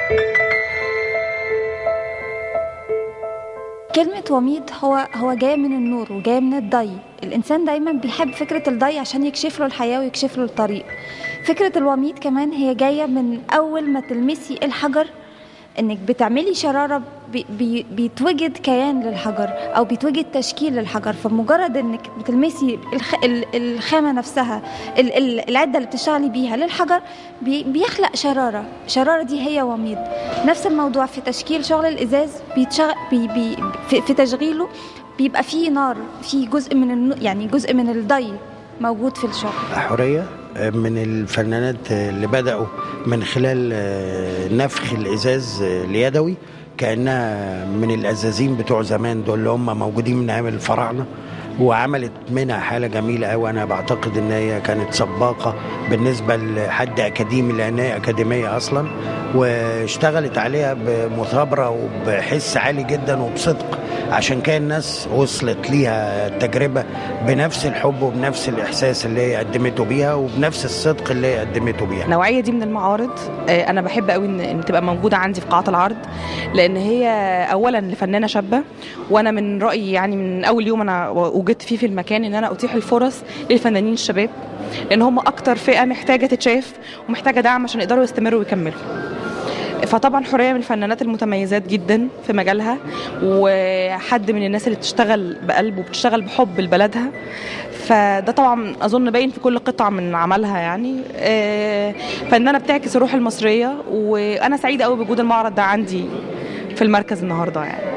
كلمة وميض هو هو جاية من النور وجاية من الضي الإنسان دايما بيحب فكرة الضي عشان يكشف له الحياة ويكشف له الطريق فكرة الوميض كمان هي جاية من أول ما تلمسي الحجر انك بتعملي شراره بي بي بيتوجد كيان للحجر او بيتوجد تشكيل للحجر فمجرد انك بتلمسي الخ الخامه نفسها ال ال العده اللي بتشتغلي بيها للحجر بي بيخلق شراره الشراره دي هي وميض نفس الموضوع في تشكيل شغل الازاز بيتشغل بي بي في, في تشغيله بيبقى فيه نار في جزء من النو يعني جزء من الضي موجود في الشغل حوريه من الفنانات اللي بدأوا من خلال نفخ الإزاز اليدوي كأنها من الأزازين بتوع زمان دول اللي هم موجودين من أيام الفراعنة وعملت منها حالة جميلة أوي أنا بعتقد إن هي كانت سباقة بالنسبة لحد أكاديمي لأن هي أكاديمية أصلا واشتغلت عليها بمثابرة وبحس عالي جدا وبصدق عشان كده الناس وصلت ليها التجربة بنفس الحب وبنفس الإحساس اللي هي قدمته بيها وبنفس الصدق اللي هي قدمته بيها النوعية دي من المعارض أنا بحب قوي إن تبقى موجودة عندي في قاعات العرض لأن هي أولا لفنانة شابة وأنا من رأيي يعني من أول يوم أنا وجدت فيه في المكان إن أنا أتيح الفرص للفنانين الشباب لأن هم أكتر فئة محتاجة تتشاف ومحتاجة دعم عشان يقدروا يستمروا ويكملوا فطبعا حوريه من الفنانات المتميزات جدا في مجالها وحد من الناس اللي بتشتغل بقلب وبتشتغل بحب لبلدها فده طبعا اظن باين في كل قطعه من عملها يعني فنانه بتعكس الروح المصريه وانا سعيده قوي بوجود المعرض ده عندي في المركز النهارده يعني